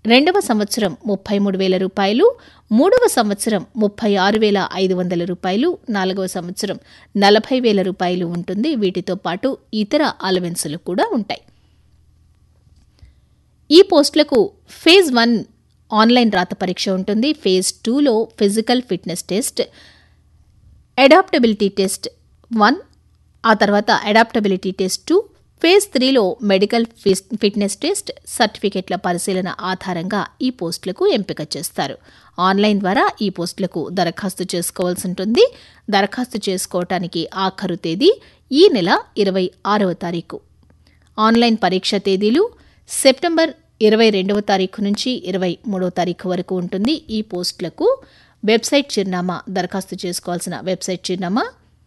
రెండవ సంవత్సరం ముప్పై మూడు వేల రూపాయలు మూడవ సంవత్సరం ముప్పై ఆరు వేల ఐదు వందల రూపాయలు నాలుగవ సంవత్సరం నలభై వేల రూపాయలు ఉంటుంది వీటితో పాటు ఇతర అలవెన్సులు కూడా ఉంటాయి ఈ పోస్టులకు ఫేజ్ వన్ ఆన్లైన్ రాత పరీక్ష ఉంటుంది ఫేజ్ టూలో physical fitness test adaptability test one ఆ తర్వాత అడాప్టబిలిటీ టెస్ట్ టూ ఫేజ్ త్రీలో మెడికల్ ఫిట్నెస్ టెస్ట్ సర్టిఫికెట్ల పరిశీలన ఆధారంగా ఈ పోస్టులకు ఎంపిక చేస్తారు ఆన్లైన్ ద్వారా ఈ పోస్టులకు దరఖాస్తు చేసుకోవాల్సి ఉంటుంది దరఖాస్తు చేసుకోవటానికి ఆఖరు తేదీ ఈ నెల ఇరవై ఆరవ తారీఖు ఆన్లైన్ పరీక్ష తేదీలు సెప్టెంబర్ ఇరవై రెండవ తారీఖు నుంచి ఇరవై మూడవ తారీఖు వరకు ఉంటుంది ఈ పోస్టులకు వెబ్సైట్ చిరునామా దరఖాస్తు చేసుకోవాల్సిన వెబ్సైట్ చిరునామా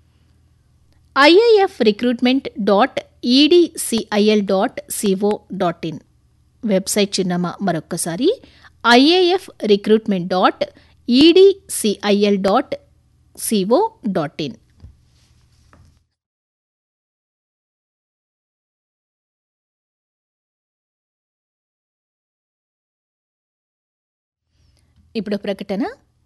IAF recruitment dot EDCIL dot CO dot in website చిరునామా మరొక్కసారి IAF recruitment dot EDCIL dot CO dot in ఇప్పుడు ప్రకటన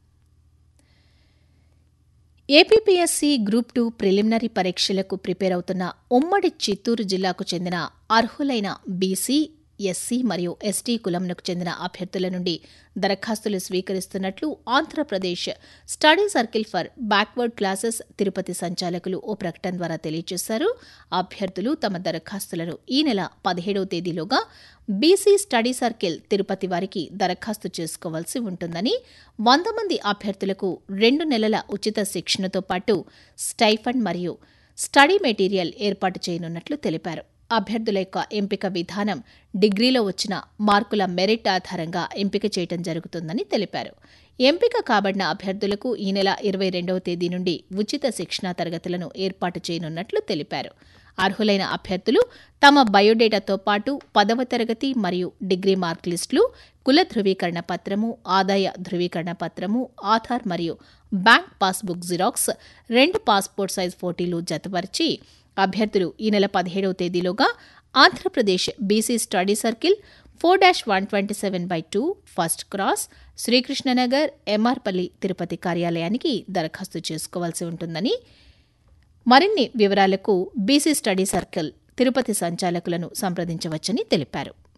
ఏపీపీఎస్సీ గ్రూప్ టూ ప్రిలిమినరీ పరీక్షలకు ప్రిపేర్ అవుతున్న ఉమ్మడి చిత్తూరు జిల్లాకు చెందిన అర్హులైన బీసీ ఎస్సీ మరియు ఎస్టీ కులంకు చెందిన అభ్యర్థుల నుండి దరఖాస్తులు స్వీకరిస్తున్నట్లు Andhra Pradesh study circle for backward classes Tirupati సంచాలకులు ఓ ప్రకటన ద్వారా తెలియజేశారు అభ్యర్థులు తమ దరఖాస్తులను ఈ నెల పదిహేడవ తేదీలోగా బీసీ స్టడీ సర్కిల్ తిరుపతి వారికి దరఖాస్తు చేసుకోవాల్సి ఉంటుందని వంద మంది అభ్యర్థులకు రెండు నెలల ఉచిత శిక్షణతో పాటు స్టైఫండ్ మరియు స్టడీ మెటీరియల్ ఏర్పాటు చేయనున్నట్లు తెలిపారు అభ్యర్థుల యొక్క ఎంపిక విధానం డిగ్రీలో వచ్చిన మార్కుల మెరిట్ ఆధారంగా ఎంపిక చేయడం జరుగుతుందని తెలిపారు ఎంపిక కాబడిన అభ్యర్థులకు ఈ నెల ఇరవై రెండవ తేదీ నుండి ఉచిత శిక్షణా తరగతులను ఏర్పాటు చేయనున్నట్లు తెలిపారు అర్హులైన అభ్యర్థులు తమ బయోడేటాతో పాటు పదవ తరగతి మరియు డిగ్రీ మార్క్ లిస్టులు కుల ధృవీకరణ పత్రము ఆదాయ ధృవీకరణ పత్రము ఆధార్ మరియు బ్యాంక్ పాస్బుక్ జిరాక్స్ రెండు పాస్పోర్ట్ సైజ్ ఫోటోలు జతపరిచి అభ్యర్థులు ఈ నెల పదిహేడవ తేదీలోగా Andhra Pradesh BC study circle four dash one twenty seven by two first cross Srikrishnanagar MR Palli Tirupati కార్యాలయానికి దరఖాస్తు చేసుకోవాల్సి ఉంటుందని మరిన్ని వివరాలకు బీసీ స్టడీ సర్కిల్ తిరుపతి సంచాలకులను సంప్రదించవచ్చని తెలిపారు